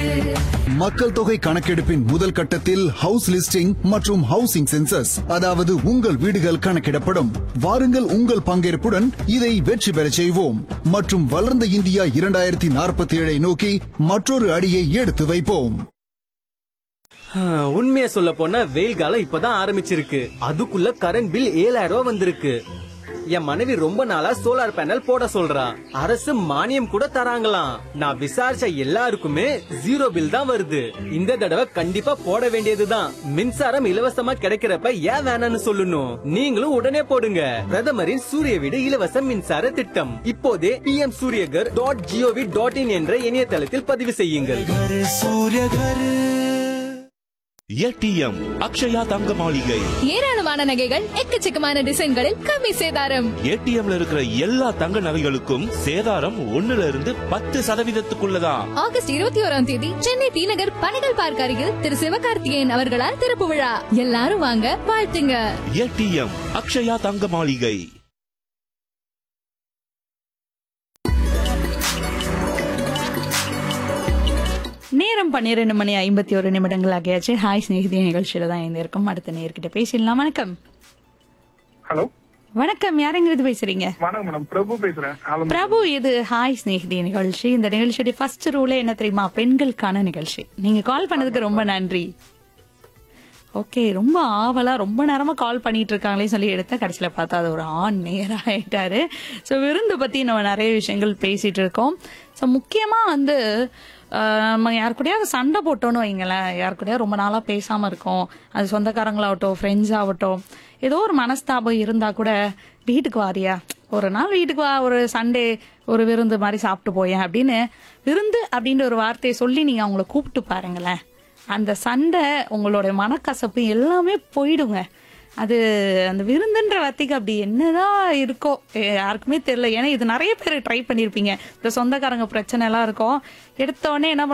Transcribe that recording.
மக்கள் தொகை கணக்கெடுப்பின் முதல் கட்டத்தில் ஹவுஸ் லிஸ்டிங் மற்றும் ஹவுசிங் சென்சஸ் அதாவது உங்கள் வீடுகள் கணக்கிடப்படும் வாருங்கள் உங்கள் பங்கேற்புடன் இதை வெற்றி பெறச் செய்வோம் மற்றும் வளர்ந்த இந்தியா இரண்டாயிரத்தி நாற்பத்தி ஏழை நோக்கி மற்றொரு அடியை எடுத்து வைப்போம் உண்மையை சொல்ல போனா வெயில் காலம் இப்பதான் ஆரம்பிச்சிருக்கு அதுக்குள்ள கரண்ட் பில் ஏழாயிரம் ரூபாய் வந்திருக்கு என் மனைவி ரொம்ப நாளா சோலார் பேனல் போட சொல்றா அரசு மானியம் கூட தராங்களாம் நான் விசாரிச்ச எல்லாருக்குமே ஜீரோ பில் தான் வருது இந்த தடவை கண்டிப்பா போட வேண்டியதுதான் மின்சாரம் இலவசமா கிடைக்கிறப்ப ஏன் வேணாம்னு சொல்லணும் நீங்களும் உடனே போடுங்க பிரதமரின் சூரிய வீடு இலவச மின்சார திட்டம் இப்போதே P M Suryaghar dot G O V dot in என்ற இணையதளத்தில் பதிவு செய்யுங்கள் ஏடிஎம் அக்ஷயா தங்க மாளிகை ஏராளமான நகைகள் எக்கச்சக்கமான டிசைன்களில் கம்மி சேதாரம் ஏடிஎம்ல இருக்கிற எல்லா தங்க நகைகளுக்கும் சேதாரம் ஒண்ணுல இருந்து பத்து சதவீதத்துக்குள்ளதான் ஆகஸ்ட் இருபத்தி ஓராம் தேதி சென்னை டி நகர் பணிகள் பார்க் அருகில் திரு சிவகார்த்திகேயன் அவர்களால் திறப்பு விழா எல்லாரும் வாங்க வாழ்த்துங்க ஏடிஎம் அக்ஷயா தங்க மாளிகை நேரம் பன்னிரெண்டு மணி ஐம்பத்தி ஒரு நிமிடங்கள் ஆகியாச்சு ஹாய் ஸ்நேகிதி நிகழ்ச்சியில தான் இருந்திருக்கும் அடுத்த நேர்கிட்ட பேசிடலாம் வணக்கம் ஹலோ வணக்கம் யாருங்கிறது பேசுறீங்க வணக்கம் மேடம் பிரபு பேசுறேன் ஆலம் பிரபு இது ஹாய் ஸ்நேகிதி நிகழ்ச்சி இந்த நிகழ்ச்சியோட ஃபர்ஸ்ட் ரூலே என்ன தெரியுமா பெண்களுக்கான நிகழ்ச்சி நீங்க கால் பண்ணதுக்கு ரொம்ப நன்றி ஓகே ரொம்ப ஆவலா ரொம்ப நேரமா கால் பண்ணிட்டு இருக்காங்களே சொல்லி எடுத்த கடைசியில பார்த்தா அது ஒரு ஆண் நேரா ஆயிட்டாரு ஸோ விருந்து பத்தி நம்ம நிறைய விஷயங்கள் பேசிட்டு இருக்கோம் ஸோ முக்கியமா வந்து ஆஹ், நம்ம யார் கூடயாவது சண்டை போட்டோன்னு வைங்களேன் யார் கூடயாவது ரொம்ப நாளா பேசாம இருக்கோம் அது சொந்தக்காரங்களாகட்டும் ஃப்ரெண்ட்ஸ் ஆகட்டும் ஏதோ ஒரு மனஸ்தாபம் இருந்தா கூட வீட்டுக்கு வாரியா ஒரு நாள் வீட்டுக்கு வா ஒரு சண்டே ஒரு விருந்து மாதிரி சாப்பிட்டு போயேன் அப்படின்னு விருந்து அப்படின்ற ஒரு வார்த்தையை சொல்லி நீங்க அவங்கள கூப்பிட்டு பாருங்களேன் அந்த சண்டை உங்களோட மனக்கசப்பு எல்லாமே போயிடுங்க அது அந்த விருந்துன்ற வார்த்தைக்கு அப்படி என்னதான் இருக்கோ எ, யாருக்குமே தெரியல ஏன்னா இது நிறைய பேர் ட்ரை பண்ணியிருப்பீங்க இந்த சொந்தக்காரங்க பிரச்சனை எல்லாம் இருக்கும் எடுத்த உடனே என்ன